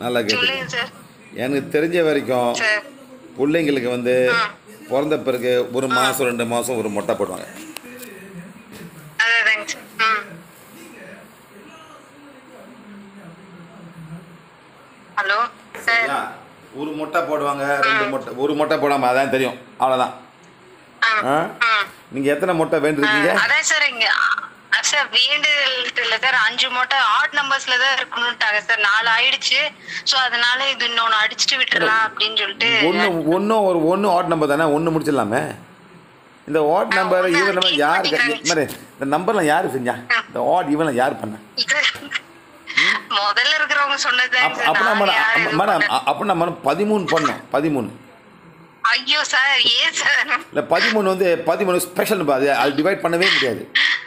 நல்லா கேட்டுங்க சொல்லுங்க சார் எனக்கு தெரிஞ்ச வரைக்கும் சார் பிள்ளைங்களுக்கு வந்து ஆ. பிறந்த பிறகு ஒரு மாதம் ரெண்டு மாதம் ஒரு மொட்டை போடுவாங்க அதாங்க சார் ம் ஹலோ சார் சரியா? ஒரு மொட்டை போடுவாங்க ரெண்டு மொட்டை ஒரு மொட்டை போடாமல் அதான் தெரியும் அவ்வளோதான் ஆ ஆ ம் நீங்கள் எத்தனை மொட்டை வேண்டிருக்கீங்க அதான் சார் இங்க அ, சார் வேண்டுதல் சார் அஞ்சு மொட்டை ஆட் நம்பர்ஸ்ல தான் இருக்கணும்ட்டாங்க சார் நாலு ஆயிடுச்சு சோ அதனால இது இன்னொன்னு அடிச்சுட்டு விட்டுறலாம் அப்படின்னு சொல்லிட்டு ஒன்று ஒன்றும் ஒரு ஒன்று வார்ட் நம்பர் தானே ஒன்று முடிச்சிடலாமே இந்த வார்ட் நம்பர் ஒண்ணு இவன் நம்ம அடிக்க யார் மாட்டேங்கிறாங்க. மாதிரி இந்த நம்பர்லாம் யார் செஞ்சா இந்த வார்ட் இவனை யார் பண்ண இது முதல்ல இருக்கிறவங்க சொன்னதுதான் அப் சார் அப்படின்னா நான் யாரும் மேடம் எதுவும் மேடம் பண்ணல. அப்படின்னா மேடம் பதிமூணு பண்ணோம் பதிமூணு ஐயோ சார் ஏன் சார் இல்லை பதிமூணு வந்து பதிமூணு ஸ்பெஷல் அது அது டிவைட் பண்ணவே முடியாது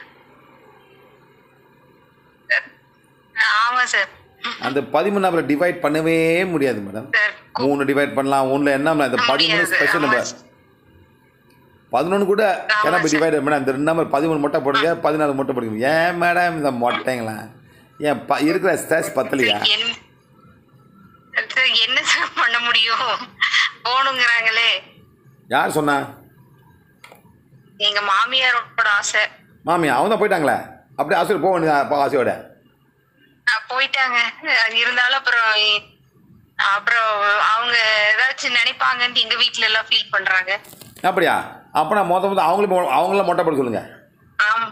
ஆமா சார் அந்த பதிமூணு நம்பரை டிவைட் பண்ணவே முடியாது மேடம் சார் மூணு டிவைட் பண்ணலாம் ஒன்றில் என்ன இந்த பதிமூணு முடியாது. ஸ்பெஷல் ஆமா. நம்பர் பதினொன்று கூட ஆமா கேன சார். டிவைட் மேடம் இந்த ரெண்டு நம்பர் பதிமூணு மொட்டை போடுங்க பதினாலு மொட்டை போடுங்க ஏன் மேடம் இந்த மொட்டைங்களா ஏன் ப இருக்கிற ஸ்டேஸ் பத்தலையா சார், என்ன சார் என்ன சார் பண்ண முடியும் போகணுங்கிறாங்களே யார் சொன்னா எங்க மாமியாரோட ஆசை மாமி அவங்க தான் போயிட்டாங்களே அப்படியே ஆசிரியர் போக வேண்டியதா அப்பா ஆசையோட அஹ் போயிட்டாங்க அஹ் இருந்தாலும் அப்புறம் இ- அப்புறம் அவங்க ஏதாச்சும் நினைப்பாங்கன்னு எங்க வீட்ல எல்லாம் ஃபீல் பண்றாங்க அப்படியா அப்போ நான் மொத்த மொத்தம் அவங்களும் மொ- அவங்களாம் மொட்டை போட சொல்லுங்க ஆம்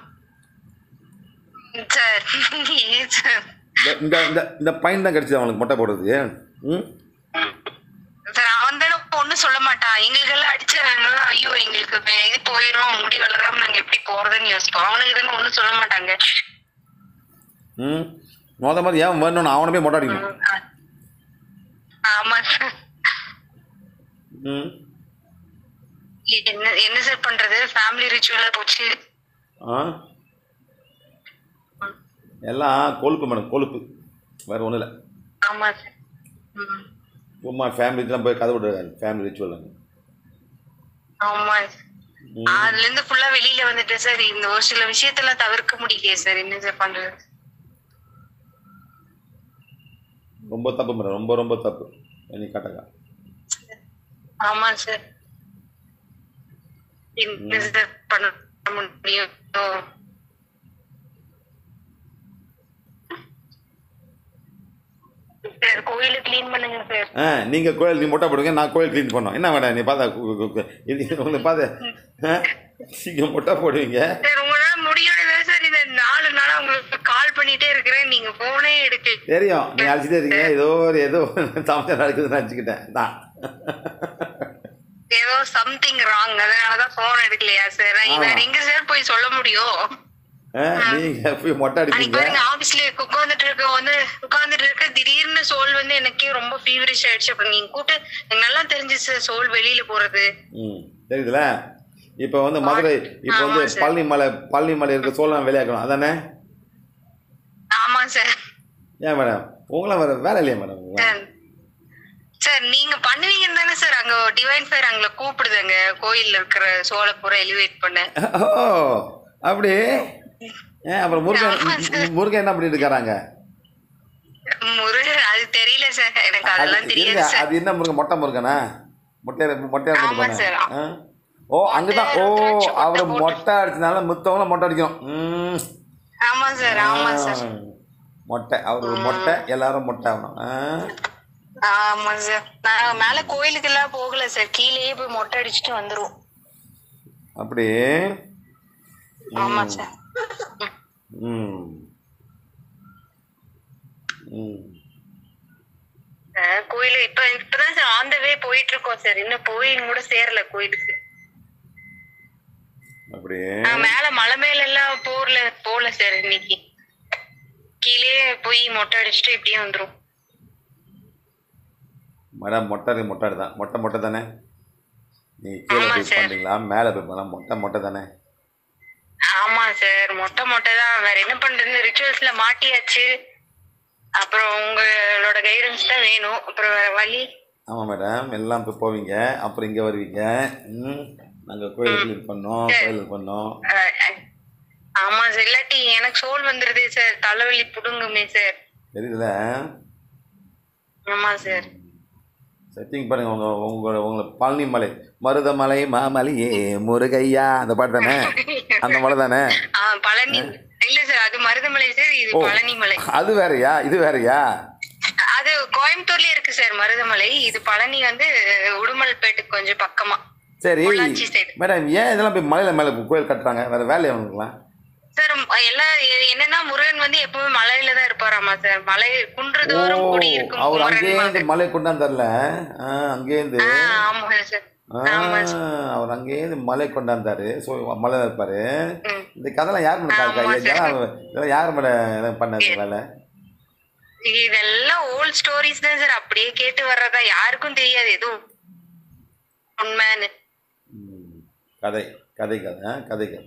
சார் ஏன் சார் இந்த- இந்த இந்த இந்த பையன் தான் கிடச்சிது அவங்களுக்கு மொட்டை போடுறது ம் சார் அவன் தானே ஒன்றும் சொல்ல மாட்டான் எங்களுக்கு எல்லாம் அடிச்சாங்கன்னா ஐயோ எங்களுக்கு வே- இது போயிடும் முடி வளராம நாங்க எப்படி போறதுன்னு யோசிப்போம் அவனுக்கு தானே ஒன்றும் சொல்ல மாட்டாங்க ம் மொத மாதிரி ஏன் வேணும்னு அவனை போய் மொட்டை அடிக்கணும் ஆமா சார் ம் என்ன என்ன சார் பண்றது ஃபேமிலி ரிச்சுவலா போச்சு ஆ எல்லாம் கொழுப்பு மேடம் கொழுப்பு வேறு ஒன்றும் இல்லை ஆமா சார் ம். சும்மா ஃபேமிலிக்கெலாம் போய் கதை விடுறாரு ஃபேமிலி ரிச்சுவல் ஆமா அதுல இருந்து ஃபுல்லா வெளியில வந்துட்டேன் சார் இந்த ஒரு சில விஷயத்தெல்லாம் தவிர்க்க முடியலையே சார் என்ன சார் பண்றது ரொம்ப தப்பு மேடம் ரொம்ப ரொம்ப தப்பு நீ காட்டக்கா ஆமா சார் என்ன சார் பண்ண முடியும் சார் கோயில கிளீன் பண்ணுங்க சார் ஆ நீங்கள் கோயில் நீ மொட்டை போடுங்க நான் கோயில் க்ளீன் பண்ணோம் என்ன மேடம் நீ பார்த்தா கு- கு- கு- இது உங்களுக்கு பார்த்து ஆ நீங்கள் மொட்டை போடுவீங்க சார் உங்களால முடியல சார் இந்த நாலு நாளா உங்களுக்கு கால் பண்ணிட்டே இருக்கிறேன் நீங்க போனே எடுக்க தெரியும் நீ அழைச்சிட்டே இருக்கீங்க ஏதோ ஒரு ஏதோ சமைச்சா நடக்குதுன்னு நினச்சிக்கிட்டேன் தான் ஏதோ சம்திங் ராங் அதனாலதான் போன் எடுக்கலையா சார் வேற எங்க சார் போய் சொல்ல முடியும் ஆ நீங்கள் போய் மொட்டை அன்னைக்கு அடிப்பீங்க பாருங்க ஆபீஸ்ல உட்கார்ந்துட்டு இருக்க வந்து உட்கார்ந்துட்டு இருக்க திடீர்னு சோல் வந்து எனக்கே ரொம்ப ஃபீவரிஷ் ஆயிடுச்சு அப்புறம் நீங்க கூட்டு எனக்கு நல்லா தெரிஞ்சு சார் சோல் வெளியில போறது ம் தெரியுதுல இப்போ வந்து மதுரை இப்போ வந்து ஆமா சார். பழனி மலை பழனி மலை இருக்க சோழன் வெளியாக்கணும் அதானே ஆமா சார் ஏன் மேடம் உங்களாம் வேறு வேலை இல்லையா மேடம் சார் சார் நீங்க பண்ணுவீங்கன்னு தானே சார் அங்க டிவைன் ஃபயர் அங்க கூப்பிடுதுங்க கோயில்ல இருக்கிற சோலை பூரா எலிவேட் பண்ண ஓ அப்படி ஏன் அப்புறம் ஆமா முருகன் சார். முருகன் என்ன பண்ணிட்டு இருக்காங்க முருகன் அது தெரியல சார் எனக்கு அதெல்லாம் அது தெரியாது இருங்க, சார் அது என்ன முருகன் மொட்டை முருகனா மொட்டையார் மொட்டையார் ஆமா முருகனா சார். ஆ? ஓ அங்கதான் ஓ மொட்டை அடிச்சு, மொட்டை அவர் போட்டு. மொட்டை அடிச்சனால மித்தவங்கள மொட்டை அடிக்கணும் ம். ஆமா சார் ஆமா சார் ஆ. மொட்டை அவர் ஒரு மொட்டை எல்லாரும் மொட்டை ஆகணும் ஆ? ஆமா சார் நான் மேல கோயிலுக்கு எல்லாம் போகல சார் கீழேயே போய் மொட்டை அடிச்சுட்டு வந்துருவோம் அப்படி ஆமா சார் ம் ம் அஹ் கோயிலு இப்ப இப்பதான் சார் ஆன் த வே போயிட்டு இருக்கோம் சார் இன்னும் போய் கூட சேரல கோயிலுக்கு அப்படி நான் மேல மலை மேல எல்லாம் போர்ல போகல சார் இன்னைக்கு கீழே போய் மொட்டை அடிச்சுட்டு இப்படியே வந்துரும் மேடம் மொட்டை மொட்டை தான் மொட்டை மொட்டை தானே நீ கீழே ஆமா போய் சார். பண்ணுறீங்களா மேலே போய் பண்ணலாம் மொட்டை மொட்டை தானே ஆமா சார் மொட்டை மொட்டை தான் வேற என்ன பண்றது ரிச்சுவல்ஸ்ல மாட்டியாச்சு அப்புறம் உங்களோட கைடன்ஸ் தான் வேணும் அப்புறம் வேற வழி ஆமாம் மேடம் எல்லாம் போய் போவீங்க அப்புறம் இங்கே வருவீங்க ம் நாங்கள் கோயில் க்ளீன் பண்ணோம் கோயில் பண்ணோம் அஹ் அஹ் ஆமா சார் இல்லாட்டி எனக்கு சோல் வந்துருதே சார் தலைவலி புடுங்குமே சார் தெரியுதுல ஆமா சார் சரி திங்க் பண்ணுங்க உங்க உங்க உங்களை பழனி மலை மருதமலை மாமலையே முருகையா அந்த பாட்டு தானே அந்த மலை தானே ஆ பழனி இல்ல சார் அது மருதமலை சார் இது ஓ. பழனி மலை அது வேறயா இது வேறயா அது கோயம்புத்தூர்லயே இருக்கு சார் மருதமலை இது பழனி வந்து உடுமல்பேட்டுக்கு கொஞ்சம் பக்கமா சரி பொள்ளாச்சி side. மேடம் ஏன் இதெல்லாம் போய் மலையில மேலே கோயில் கட்டுறாங்க வேற வேலை அவங்களுக்குலாம் சார் எல்லாம் எ- என்னன்னா முருகன் வந்து எப்பவுமே மலையில தான் இருப்பாராமா சார் மலை ஓ குன்றுதோறும் குடி இருக்கும் அவர் குமரன் அங்கேருந்து மாதிரி. மலை கொண்டாந்தார்ல ஆ அங்கேருந்து ஆ, ஆமா சார் ஆ, ஆமா சார் அவர் அங்கேருந்து மலை கொண்டாந்தாரு ஸோ மலையில் இருப்பாரு ம். இந்த கதைலாம் யார் மேடம் ஆமா சார். இதெல்லாம் இதெல்லாம் யார் மேடம் பண்ணது வேலை இதெல்லாம் ஓல்ட் ஸ்டோரிஸ் தான் சார் அப்படியே கேட்டு வர்றதா யாருக்கும் தெரியாது எதுவும் உண்மைன்னு ம். கதை கதை கதை ஆ, கதை கதை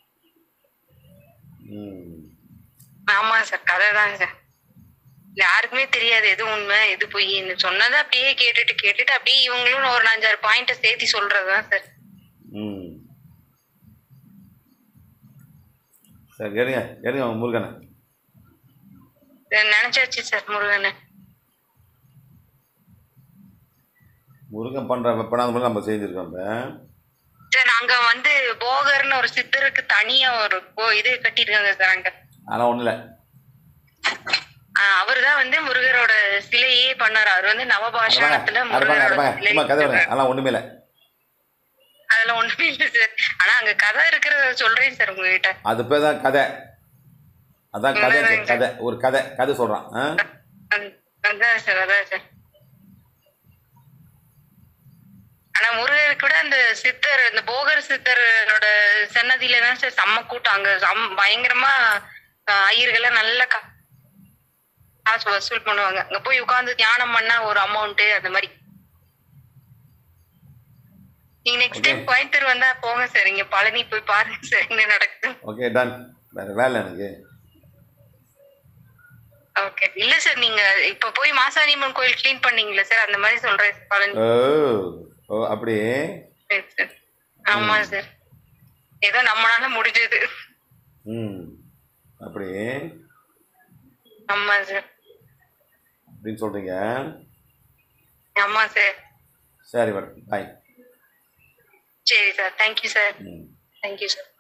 ம் ஆமா சார் கதை தான் சார் யாருக்குமே தெரியாது எது உண்மை எது பொய்ன்னு சொன்னதை அப்படியே கேட்டுட்டு கேட்டுட்டு அப்படியே இவங்களும் ஒரு அஞ்சாறு பாயிண்ட சேர்த்து சொல்றதுதான் சார் ம் சரி எடுங்க எடுங்க உங்க முருகனை நினைச்சாச்சு சார் முருகனை முருகன் பண்ணுற வெப்பனாத மாதிரி நம்ம செஞ்சுருக்கோம் இப்போ சார் அங்க வந்து போகர்னு ஒரு சித்தருக்கு தனியா ஒரு கோ- இது கட்டியிருக்காங்க சார் அங்க ஆனால் ஒன்றும் இல்லை அவர் தான் வந்து முருகரோட சிலையே பண்ணாரு அவர் வந்து நவபாஷாணத்துல அறுப்பாங்க முருகரோட அறுப்பாங்க சிலை சும்மா கதை விடுங்க அதெல்லாம் ஒன்றுமே இல்லை அதெல்லாம் ஒண்ணுமே இல்ல சார் ஆனா அங்க கதை இருக்கிறத சொல்றேன் சார் உங்ககிட்ட அது பேர் தான் கதை அதான் கதை கதை ஒரு கதை கதை சொல்கிறான் ஆ அந்- அதான் சார் அதான் சார் ஆனா முருகர் கூட அந்த சித்தர் இந்த போகர் சித்தரோட சன்னதியில தான் சார் செம்ம கூட்டம் அங்க செம்ம- பயங்கரமா அஹ், ஐயர்கள்லாம் நல்ல கா- காசு வசூல் பண்ணுவாங்க அங்க போய் உட்கார்ந்து தியானம் பண்ணா ஒரு அமௌண்ட் அந்த மாதிரி நீங்க நெக்ஸ்ட் டைம் கோயம்புத்தூர் வந்தா போங்க சார் இங்க பழனி போய் பாருங்க சார் என்ன நடக்குது ஓகே டன் வேறு வேலை எனக்கு ஓகே இல்ல சார் நீங்க இப்ப போய் மாசாணியம்மன் கோயில் க்ளீன் பண்ணீங்களா சார் அந்த மாதிரி சொல்றேன் sir. பழனி ஓ ஓ அப்படி சரி, சார் ஆமா சார் ஏதோ நம்மளால முடிஞ்சது ம் அப்படி ஆமா சார் அப்படின்னு சொல்கிறீங்க ஆமா சார் சரி மேடம் பாய் சரி சார் தேங்க்யூ சார் ம் தேங்க்யூ சார்